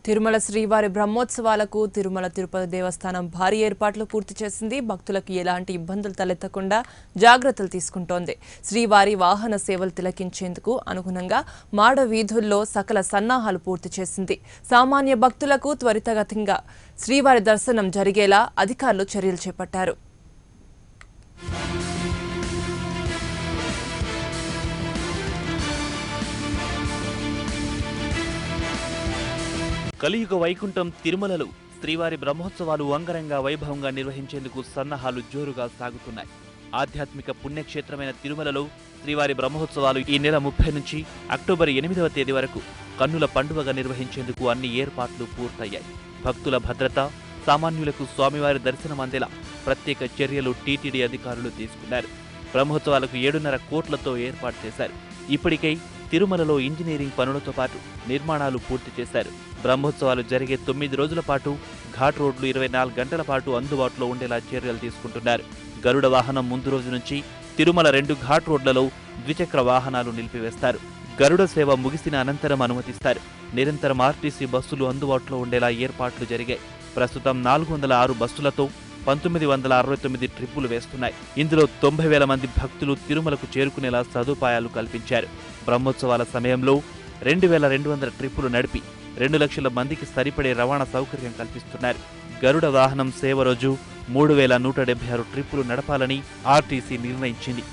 తిరుమల శ్రీవారి బ్రహ్మోత్సవాలకు తిరుమల తిరుపతి దేవస్థానం భారీ ఏర్పాట్లు పూర్తి చేసింది భక్తులకు ఎలాంటి ఇబ్బందులు తలెత్తకుండా జాగ్రత్తలు తీసుకుంటోంది శ్రీవారి వాహన సేవలు తిలకించేందుకు అనుగుణంగా మాడ వీధుల్లో సకల సన్నాహాలు పూర్తి చేసింది సామాన్య భక్తులకు త్వరితగతంగా శ్రీవారి దర్శనం జరిగేలా అధికారులు చర్యలు చేపట్టారు కలియుగ వైకుంఠం తిరుమలలో శ్రీవారి బ్రహ్మోత్సవాలు అంగరంగ వైభవంగా నిర్వహించేందుకు సన్నాహాలు జోరుగా సాగుతున్నాయి ఆధ్యాత్మిక పుణ్యక్షేత్రమైన తిరుమలలో శ్రీవారి బ్రహ్మోత్సవాలు ఈ నెల ముప్పై నుంచి అక్టోబర్ ఎనిమిదవ తేదీ వరకు కన్నుల పండుగగా నిర్వహించేందుకు అన్ని ఏర్పాట్లు పూర్తయ్యాయి భక్తుల భద్రత సామాన్యులకు స్వామివారి దర్శనం అందేలా ప్రత్యేక చర్యలు టీటీడీ అధికారులు తీసుకున్నారు బ్రహ్మోత్సవాలకు ఏడున్నర కోట్లతో ఏర్పాటు చేశారు ఇప్పటికై తిరుమలలో ఇంజనీరింగ్ పనులతో పాటు నిర్మాణాలు పూర్తి చేశారు బ్రహ్మోత్సవాలు జరిగే తొమ్మిది రోజుల పాటు ఘాట్ రోడ్లు ఇరవై నాలుగు గంటల పాటు అందుబాటులో ఉండేలా చర్యలు తీసుకుంటున్నారు గరుడ వాహనం ముందు రోజు నుంచి తిరుమల రెండు ఘాట్ రోడ్లలో ద్విచక్ర వాహనాలు నిలిపివేస్తారు గరుడ సేవ ముగిసిన అనంతరం అనుమతిస్తారు నిరంతరం ఆర్టీసీ బస్సులు అందుబాటులో ఉండేలా ఏర్పాట్లు జరిగాయి ప్రస్తుతం నాలుగు వందల ఆరు బస్సులతో పంతొమ్మిది వందల అరవై తొమ్మిది ట్రిప్పులు వేస్తున్నాయి ఇందులో తొంభై వేల మంది భక్తులు తిరుమలకు చేరుకునేలా సదుపాయాలు కల్పించారు బ్రహ్మోత్సవాల సమయంలో రెండు వేల రెండు వందల ట్రిప్పులు నడిపి రెండు లక్షల మందికి సరిపడే రవాణా సౌకర్యం కల్పిస్తున్నారు గరుడ వాహనం సేవ రోజు మూడు వేల నూట డెబ్బై ఆరు ట్రిప్పులు నడపాలని ఆర్టీసీ నిర్ణయించింది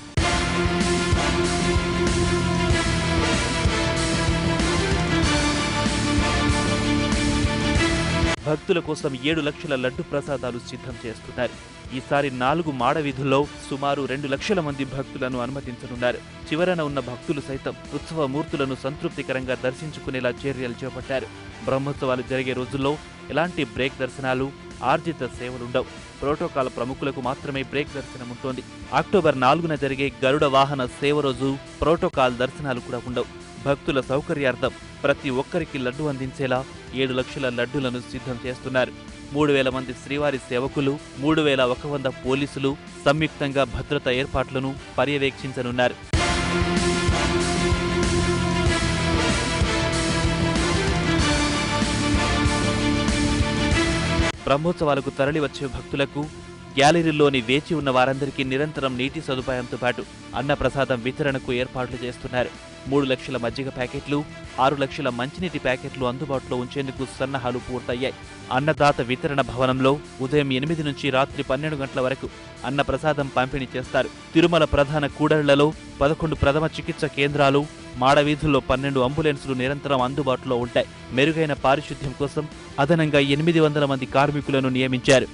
భక్తుల కోసం ఏడు లక్షల లడ్డు ప్రసాదాలు సిద్ధం చేస్తున్నారు ఈసారి నాలుగు మాడ వీధుల్లో సుమారు రెండు లక్షల మంది భక్తులను అనుమతించనున్నారు చివరన ఉన్న భక్తులు సైతం ఉత్సవ మూర్తులను సంతృప్తికరంగా దర్శించుకునేలా చర్యలు చేపట్టారు బ్రహ్మోత్సవాలు జరిగే రోజుల్లో ఎలాంటి బ్రేక్ దర్శనాలు ఆర్జిత సేవలుండవు ప్రోటోకాల్ ప్రముఖులకు మాత్రమే బ్రేక్ దర్శనం ఉంటుంది అక్టోబర్ నాలుగున జరిగే గరుడ వాహన సేవ రోజు ప్రోటోకాల్ దర్శనాలు కూడా ఉండవు భక్తుల సౌకర్యార్థం ప్రతి ఒక్కరికి లడ్డు అందించేలా ఏడు లక్షల లడ్డులను సిద్ధం చేస్తున్నారు మూడు వేల మంది శ్రీవారి సేవకులు మూడు వేల ఒక వంద పోలీసులు సంయుక్తంగా భద్రత ఏర్పాట్లను పర్యవేక్షించనున్నారు బ్రహ్మోత్సవాలకు తరలివచ్చే భక్తులకు గ్యాలరీలోని వేచి ఉన్న వారందరికీ నిరంతరం నీటి సదుపాయంతో పాటు అన్న ప్రసాదం వితరణకు ఏర్పాట్లు చేస్తున్నారు మూడు లక్షల మజ్జిగ ప్యాకెట్లు ఆరు లక్షల మంచినీటి ప్యాకెట్లు అందుబాటులో ఉంచేందుకు సన్నాహాలు పూర్తయ్యాయి అన్నదాత వితరణ భవనంలో ఉదయం ఎనిమిది నుంచి రాత్రి పన్నెండు గంటల వరకు అన్న ప్రసాదం పంపిణీ చేస్తారు తిరుమల ప్రధాన కూడళ్లలో పదకొండు ప్రథమ చికిత్స కేంద్రాలు మాడవీధుల్లో పన్నెండు అంబులెన్సులు నిరంతరం అందుబాటులో ఉంటాయి మెరుగైన పారిశుద్ధ్యం కోసం అదనంగా ఎనిమిది వందల మంది కార్మికులను నియమించారు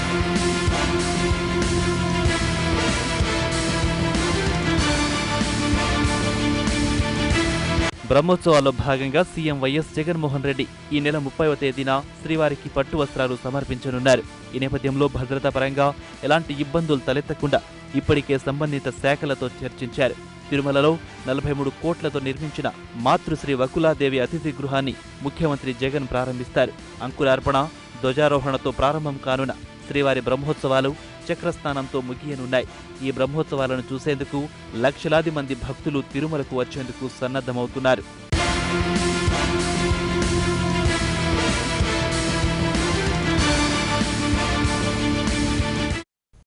బ్రహ్మోత్సవాల్లో భాగంగా సీఎం వైఎస్ జగన్మోహన్ రెడ్డి ఈ నెల ముప్పైవ తేదీన శ్రీవారికి పట్టు వస్త్రాలు సమర్పించనున్నారు ఈ నేపథ్యంలో భద్రతా పరంగా ఎలాంటి ఇబ్బందులు తలెత్తకుండా ఇప్పటికే సంబంధిత శాఖలతో చర్చించారు తిరుమలలో నలభై మూడు కోట్లతో నిర్మించిన మాతృశ్రీ వకులాదేవి అతిథి గృహాన్ని ముఖ్యమంత్రి జగన్ ప్రారంభిస్తారు అంకురార్పణ ధ్వజారోహణతో ప్రారంభం కానున్న శ్రీవారి బ్రహ్మోత్సవాలు చక్రస్నానంతో ముగియనున్నాయి ఈ బ్రహ్మోత్సవాలను చూసేందుకు లక్షలాది మంది భక్తులు తిరుమలకు వచ్చేందుకు సన్నద్ధమవుతున్నారు